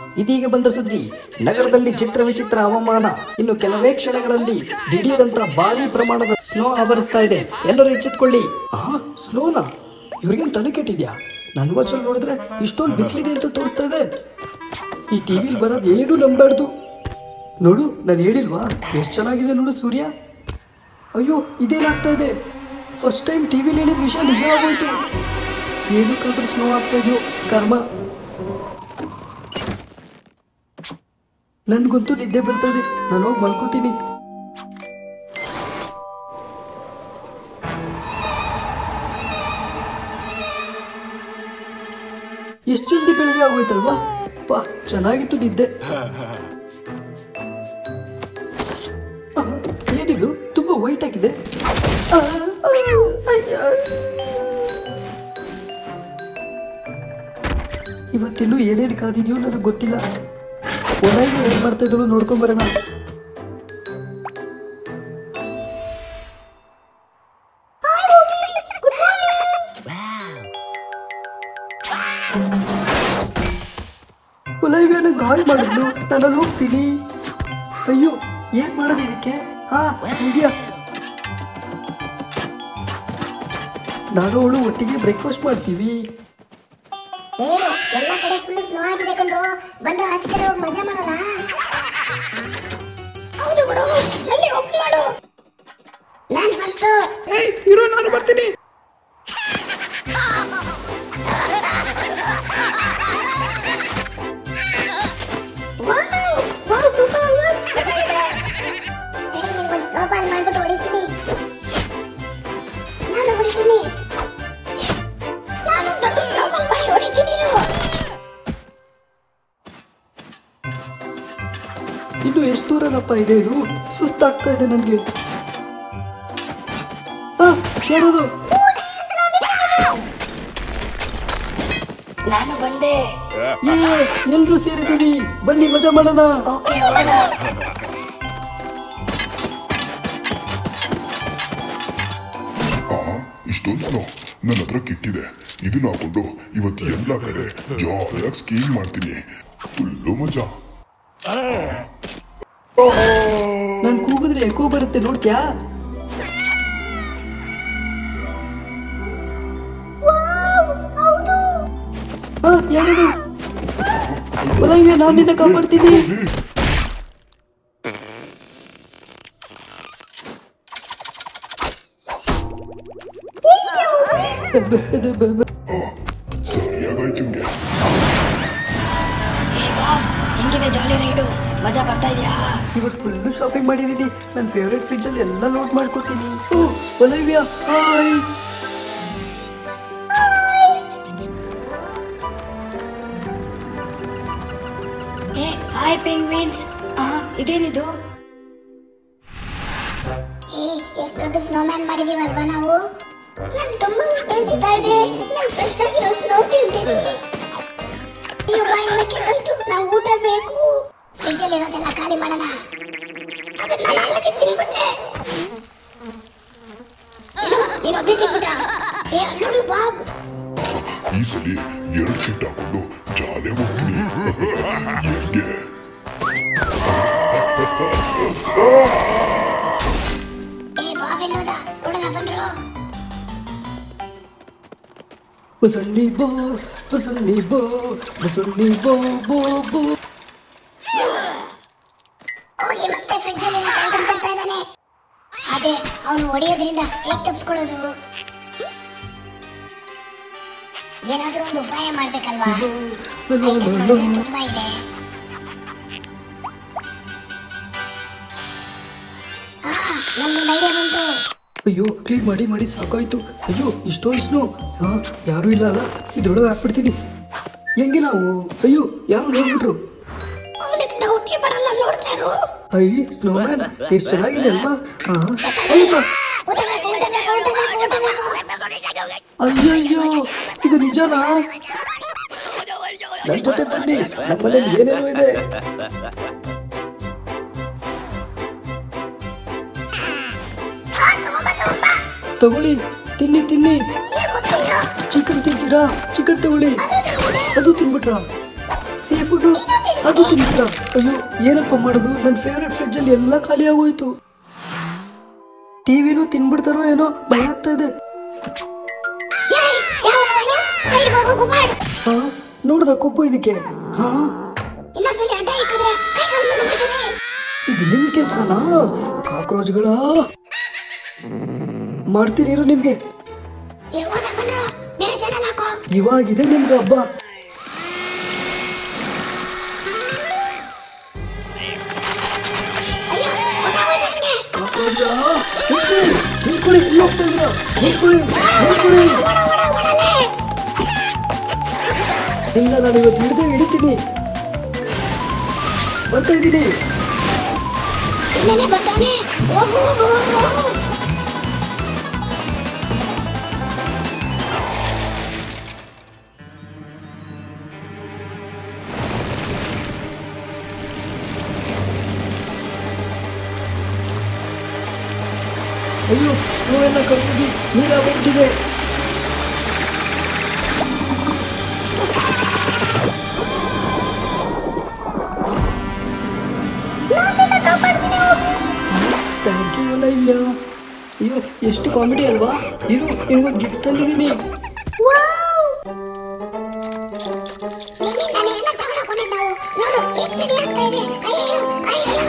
ಇದೀಗ ಬಂದ ಸುದ್ದಿ ನಗರದಲ್ಲಿ ಚಿತ್ರ ವಿಚಿತ್ರ ಹವಾಮಾನ ಇನ್ನು ಕೆಲವೇ ಕ್ಷಣಗಳಲ್ಲಿ ದಿಢೀರಂತ ಭಾರಿ ಪ್ರಮಾಣದ ಸ್ನೋ ಆವರಿಸ್ತಾ ಇದೆ ಎಲ್ಲರೂ ಎಚ್ಚೆತ್ಕೊಳ್ಳಿ ಆ ಸ್ನೋನಾ ಇವ್ರಿಗೇನು ತಲೆ ಕೆಟ್ಟಿದ್ಯಾ ನನ್ನ ವಾಚಲ್ಲಿ ನೋಡಿದ್ರೆ ಇಷ್ಟೊಂದು ಬಿಸಿಲಿದೆ ಅಂತ ತೋರಿಸ್ತಾ ಇದೆ ಈ ಟಿವಿಲಿ ಬರೋದು ಏನು ನಂಬಾರ್ದು ನೋಡು ನಾನು ಹೇಳಿಲ್ವಾ ಎಷ್ಟು ಚೆನ್ನಾಗಿದೆ ನೋಡು ಸೂರ್ಯ ಅಯ್ಯೋ ಇದೇನಾಗ್ತಾ ಇದೆ ಫಸ್ಟ್ ಟೈಮ್ ಟಿವಿಲಿ ಹೇಳಿದ ವಿಷಯ ನಿಜ ಆಗೋಯ್ತು ಏನಕ್ಕಾದ್ರೂ ಸ್ನೋ ಆಗ್ತಾ ಇದೆಯೋ ಕರ್ಮ ನನ್ಗಂತೂ ನಿದ್ದೆ ಬರ್ತಾ ಇದೆ ನಾನು ಹೋಗಿ ಮಲ್ಕೋತೀನಿ ಎಷ್ಟು ಜಲ್ದಿ ಬೆಳಿಗ್ಗೆ ಆಗೋಯ್ತಲ್ವಾ ಪಾ ಚೆನ್ನಾಗಿತ್ತು ನಿದ್ದೆ ಆ, ಏನಿದು ತುಂಬಾ ವೈಟ್ ಆಗಿದೆ ಆ, ಆ, ಅಯ್ಯ. ಇವತ್ತಿನ್ನೂ ಏನೇನು ಕಾದಿದೆಯೋ ನನಗೆ ಗೊತ್ತಿಲ್ಲ ಒಳಗೆ ಏನು ಮಾಡ್ತಾ ಇದ್ರು ನೋಡ್ಕೊಂಬರೋಣ ಒಲೈಗೆ ನಂಗೆ ಹಾಯ್ ಮಾಡಿದ್ಲು ನಾನು ಅಲ್ಲಿ ಹೋಗ್ತೀನಿ ಅಯ್ಯೋ ಏನ್ ಮಾಡೋದು ಇದಕ್ಕೆ ಹಾ ಇಂಡಿಯಾ ನಾನು ಅವಳು ಒಟ್ಟಿಗೆ ಬ್ರೇಕ್ಫಾಸ್ಟ್ ಮಾಡ್ತೀವಿ ಏ ಎಲ್ಲ ಕಡೆ ಫುಲ್ ಸ್ನೋ ಆಗಿದೆ ಕಣ್ರು ಬಂದ್ರು ಆಚೆ ಕಡೆ ಹೋಗಿ ಮಜಾ ಮಾಡೋಣ ಹೌದು ಗುರು ಜಲ್ದಿ ಓಪನ್ ಮಾಡು ನಾನು ಫಸ್ಟ್ ಇರೋ ನಾನು ಬರ್ತೀನಿ ವಾವ್ ಸೂಪರ್ ಅಲ್ವಾ ತಡಿ ನಿನ್ಗೊಂದು ಸ್ನೋ ಬಾಲ್ ಮಾಡ್ಬಿಟ್ಟು ಹೊಡಿತೀನಿ ನಾನು ಹೊಡಿತೀನಿ ನಾನು ದೊಡ್ಡ ಸ್ನೋ ಬಾಲ್ ಮಾಡಿ ಹೊಡಿತೀನಿ ಇರು. ಇನ್ನು ಎಷ್ಟು ದೂರನಪ್ಪ ಇದೆ ಇದು ಸುಸ್ತಾಗ್ತಾ ಇದೆ ನನಗೆ ಯಾರದು ನಾನು ಬಂದೆ ಏ ಎಲ್ರು ಸೇರಿದ್ದೀವಿ ಬನ್ನಿ ಮಜಾ ಮಾಡೋಣ ಓಕೆ ಹೋಗೋಣ ಆ ಇಷ್ಟೊಂದು ಸ್ನೋ ನನ್ನ ಹತ್ರ ಕಿಟ್ಟಿದೆ ಇದನ್ನ ಹಾಕೊಂಡು ಇವತ್ತು ಎಲ್ಲ ಕಡೆ ಜಾಲಿಯಾಗಿ ಸ್ಕೀಮ್ ಮಾಡ್ತೀನಿ ಫುಲ್ಲು ಮಜಾ ನಾನು ಕೂಗಿದ್ರೆ ಎಕೋ ಬರುತ್ತೆ ನೋಡ್ತ್ಯಾ ಹಾ ಯಾರು ಒಲಯ್ಯ ನಾನು ನಿನ್ನ ಕಾಪಾಡ್ತೀನಿ ಸರಿಯಾಗಾಯ್ತು ಹಿಂಗೆ ಹೆಂಗಿದೆ ಜಾಲಿ ರೈಡು ಮಜಾ ಬರ್ತಾ ಇದೆಯಾ ಇವತ್ತು ಫುಲ್ಲು ಶಾಪಿಂಗ್ ಮಾಡಿದ್ದೀನಿ ನನ್ನ ಫೇವ್ರೆಟ್ ಫ್ರಿಡ್ಜಲ್ಲಿ ಎಲ್ಲ ಲೋಡ್ ಮಾಡ್ಕೋತೀನಿ ಓ ಒಲವ್ಯ ಹಾಯ್ ಏ ಹಾಯ್ ಪೆಂಗ್ವಿನ್ಸ್ ಆ ಇದೇನಿದು ಏ ಎಷ್ಟು ದೊಡ್ಡ ಸ್ನೋಮ್ಯಾನ್ ಮಾಡಿದೀವಲ್ವಾ ನಾವು ನಂಗೆ ತುಂಬಾ ಹೊಟ್ಟೆ ಹಸಿತಾ ಇದೆ ನಾನು ಫ್ರೆಶ್ ಆಗಿರೋ ಸ್ನೋ ತಿಂತೀನಿ ಅಯ್ಯೋ ಬಾಯೆಲ್ಲ ಕೆಟ್ಟೋಯ್ತು ನಾವು ಊಟ ಬೇಕು ಫ್ರಿಜ್ಜಲ್ಲಿ ಇರೋದೆಲ್ಲ ಖಾಲಿ ಮಾಡೋಣ ಅದನ್ನ ನಾನು ಆಲ್ರೆಡಿ ತಿನ್ಬಿಟ್ಟೆ ನೀನು ಒಬ್ಬನೇ ತಿನ್ಬಿಟ್ಟ ಏ ನೋಡಿ ಬಾಬ್ ಈ ಸಲ ಎರಡು ಸೀಟ್ ಹಾಕೊಂಡು ಜಾಲಿಯಾಗಿ ಹೋಗ್ತೀನಿ ಹೆಂಗೆ ಏ ಬಾಬ್ ಎಲ್ಲೋದ ನೋಡೋಣ ಬಂದ್ರು ಬಸಣ್ಣಿ ಬೋ ಬಸಣ್ಣಿ ಬೋ ಬಸಣ್ಣಿ ಬೋ ಬೋ ಬೋ ಹೋಗಿ ಮತ್ತೆ ಫ್ರಿಡ್ಜ್ ಅಲ್ಲಿ ಐಟಮ್ ತರ್ತಾ ಇದ್ದಾನೆ ಅದೇ ಅವನು ಹೊಡೆಯೋದ್ರಿಂದ ಹೇಗ್ ತಪ್ಪಿಸ್ಕೊಳ್ಳೋದು ಏನಾದ್ರೂ ಒಂದು ಉಪಾಯ ಮಾಡ್ಬೇಕಲ್ವಾ ಐಟಮ್ ನೋಡಿ ತುಂಬಾ ಇದೆ ಆ, ನಮ್ಗೊಂದು ಐಡಿಯಾ ಬಂತು ಅಯ್ಯೋ ಕ್ಲೀನ್ ಮಾಡಿ ಮಾಡಿ ಸಾಕಾಯ್ತು ಅಯ್ಯೋ ಇಷ್ಟೊಂದು ಸ್ನೋ ಹಾ ಯಾರೂ ಇಲ್ಲ ಅಲ್ಲ ಇದ್ರೊಳಗೆ ಹಾಕ್ಬಿಡ್ತೀನಿ ಹೆಂಗೆ ನಾವು ಅಯ್ಯೋ ಯಾರು ನೋಡ್ಬಿಟ್ರು ಅವನಿಗೆ ಡೌಟೇ ಬರಲ್ಲ ನೋಡ್ತಾ ಇರು ಐ ಸ್ನೋಮ್ಯಾನ್ ಎಷ್ಟು ಚೆನ್ನಾಗಿದೆ ಅಲ್ವಾ ಹಾ ಅಯ್ಯೋ ಊಟ ಬೇಕು ಊಟ ಬೇಕು ಊಟ ಬೇಕು ಊಟ ಬೇಕು ಅಯ್ಯಯ್ಯೋ ಇದು ನಿಜನಾ ನನ್ನ ಜೊತೆ ಬನ್ನಿ ನಮ್ಮನೇಲಿ ಏನೇನೋ ಇದೆ ತಗೊಳ್ಳಿ ತಿನ್ನಿ ತಿನ್ನಿ ಚಿಕನ್ ತಿಂತೀರಾ ಚಿಕನ್ ತಗೊಳ್ಳಿ ಅದು ತಿನ್ಬಿಟ್ರಾ ಸೀ ಫುಡ್ ಅಯ್ಯೋ ಅದು ತಿಂತ ಅಯ್ಯೋ ಏನಪ್ಪ ಮಾಡೋದು ನನ್ನ ಫೇವ್ರೆಟ್ ಫ್ರಿಡ್ಜ್ ಅಲ್ಲಿ ಎಲ್ಲ ಖಾಲಿ ಆಗೋಯ್ತು ಟಿವಿನೂ ತಿನ್ಬಿಡ್ತಾರೋ ಏನೋ ಭಯ ಆಗ್ತಾ ಇದೆ ಸೈಡ್ ಹೋಗು ಮಾಡು ಹಾ ನೋಡ್ದ ಕೊಬ್ಬು ಇದಕ್ಕೆ ಹಾ ಇನ್ನೊಂದ್ಸಲಿ ಅಡ್ಡ ಇಕ್ಕಿದ್ರೆ ಕೈ ಕಾಲು ಮುರಿದ್ಬಿಡ್ತೀನಿ. ಇದು ನಿಮ್ ಕೆಲ್ಸನಾ ಕಾಕ್ರೋಚ್ಗಳ ಮಾಡ್ತೀನಿ ಇರು ನಿಮ್ಗೆ ಏ, ಹೋದಾಗ ಬಂದ್ರು ಬೇರೆ ಚಾನಲ್ ಹಾಕೋ ಇವಾಗಿದೆ ನಿಮ್ದು ಹಬ್ಬ ಅಯ್ಯೋ ಗೊತ್ತಾಗೋಯ್ತು ನನಗೆ ಕಾಕ್ರೋಚ್ಗಳ ನಿಂತ್ಕೊಳ್ಳಿ ನಿಂತ್ಕೊಳ್ಳಿ ಎಲ್ಲಿ ಹೋಗ್ತಾ ಇದ್ದೀರಾ ನಿಂತ್ಕೊಳ್ಳಿ ನಿಂತ್ಕೊಳ್ಳಿ ಓಡ ಓಡ ಓಡಲೇ ಇಲ್ಲ ನಾನು ಇವತ್ತು ಹಿಡಿದು ಹಿಡಿತೀನಿ ಬರ್ತಾ ಇದ್ದೀನಿ ಇನ್ನೇನೆ ಬರ್ತಾನೆ ಹೋಗು ಹೋಗು ಹೋಗು ಹೋಗು ಅಯ್ಯೋ ನೋವೆಲ್ಲ ಕರ್ಕೊಂಡು ನೀರಾಗೋಗ್ತಿದೆ ಥ್ಯಾಂಕ್ ಯು ಅಲ್ಲ ಅಯ್ಯೋ ಎಷ್ಟು ಕಾಮಿಡಿ ಅಲ್ವಾ ಇರು ನಿಮ್ಗೊಂದು ಗಿಫ್ಟ್ ತಂದಿದ್ದೀನಿ ನಿನ್ನಿಂದಾನೆ ಎಲ್ಲ ತಗೊಳಕೊಂಡಿದ್ದು ನಾವು ನೋಡು ಎಷ್ಟು ಚಳಿ ಆಗ್ತಾ ಇದೆ ಅಯ್ಯೋ ಅಯ್ಯೋ